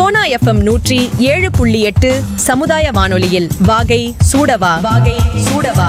Sona FM நூற்றி ஏழு புள்ளி எட்டு சமுதாய வானொலியில் வாகை சூடவா வாகை சூடவா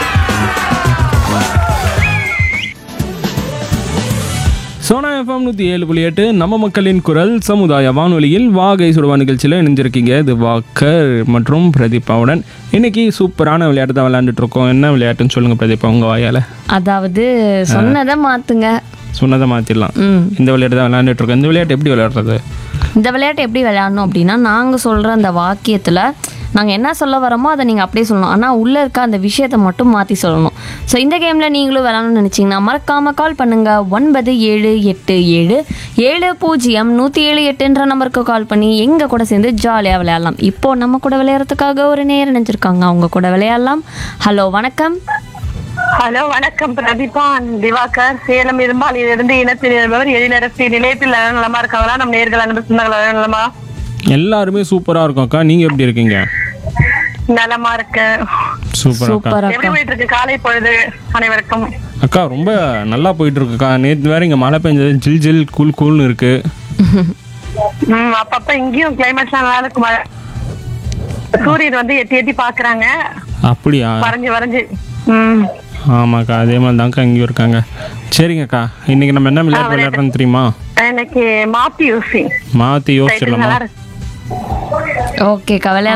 சோனா எஃப்எம் நூற்றி ஏழு புள்ளி எட்டு நம்ம மக்களின் குரல் சமுதாய வானொலியில் வாகை சுடுவா நிகழ்ச்சியில் இணைஞ்சிருக்கீங்க இது வாக்கர் மற்றும் பிரதீபாவுடன் இன்னைக்கு சூப்பரான விளையாட்டு தான் விளையாண்டுட்டு இருக்கோம் என்ன விளையாட்டுன்னு சொல்லுங்க பிரதீபா உங்கள் வாயால் அதாவது சொன்னதை மாத்துங்க சொன்னதை மாற்றிடலாம் ம் இந்த விளையாட்டு தான் விளையாண்டுட்டு இருக்கோம் இந்த விளையாட்டு எப்படி விளையாடுறது இந்த விளையாட்டு எப்படி விளையாடணும் அப்படின்னா நாங்கள் சொல்கிற அந்த வாக்கியத்தில் நாங்கள் என்ன சொல்ல வரோமோ அதை நீங்கள் அப்படியே சொல்லணும் ஆனால் உள்ளே இருக்க அந்த விஷயத்தை மட்டும் மாற்றி சொல்லணும் ஸோ இந்த கேமில் நீங்களும் விளையாடணும்னு நினச்சிங்கன்னா மறக்காமல் கால் பண்ணுங்கள் ஒன்பது ஏழு எட்டு ஏழு ஏழு பூஜ்ஜியம் நூற்றி ஏழு எட்டுன்ற நம்பருக்கு கால் பண்ணி எங்கள் கூட சேர்ந்து ஜாலியாக விளையாடலாம் இப்போது நம்ம கூட விளையாடுறதுக்காக ஒரு நேரம் நினைச்சிருக்காங்க அவங்க கூட விளையாடலாம் ஹலோ வணக்கம் ஹலோ வணக்கம் பிரதீபா திவாகர் சேலம் இரும்பாலில் இருந்து இனத்தில் இருப்பவர் எழிலரசி நிலையத்தில் நலமா இருக்காங்களா நம்ம நேர்கள் அனுப்பி சொன்னாங்களா நலமா எல்லாருமே சூப்பராக இருக்கும் அக்கா நீங்கள் எப்படி இருக்கீங்க நலமா இருக்கேன் சூப்பர் அக்கா சூப்பர் எப்படி அக்கா போயிட்டு இருக்கு காலை பொழுது அனைவருக்கும் அக்கா ரொம்ப நல்லா போயிட்டு இருக்குக்கா நேற்று வேற இங்கே மழை பெஞ்சது ஜில் ஜில் கூல் கூல்னு இருக்கு ம் அப்பப்ப இங்கேயும் கிளைமேட் நல்லா இருக்கு மழை சூரியன் வந்து எட்டி எட்டி பாக்குறாங்க அப்படியா வரைஞ்சு வரைஞ்சு ம் ஆமாக்கா அதே மாதிரி தான்க்கா இங்கேயும் இருக்காங்க சரிங்கக்கா இன்னைக்கு நம்ம என்ன விளையாட்டு விளையாடுறோன்னு தெரியுமா எனக்கு மாத்தி யூசி மாற்றி யோசிச்சிடலாமா நல்லா இருக்கு ஓகே விளையாட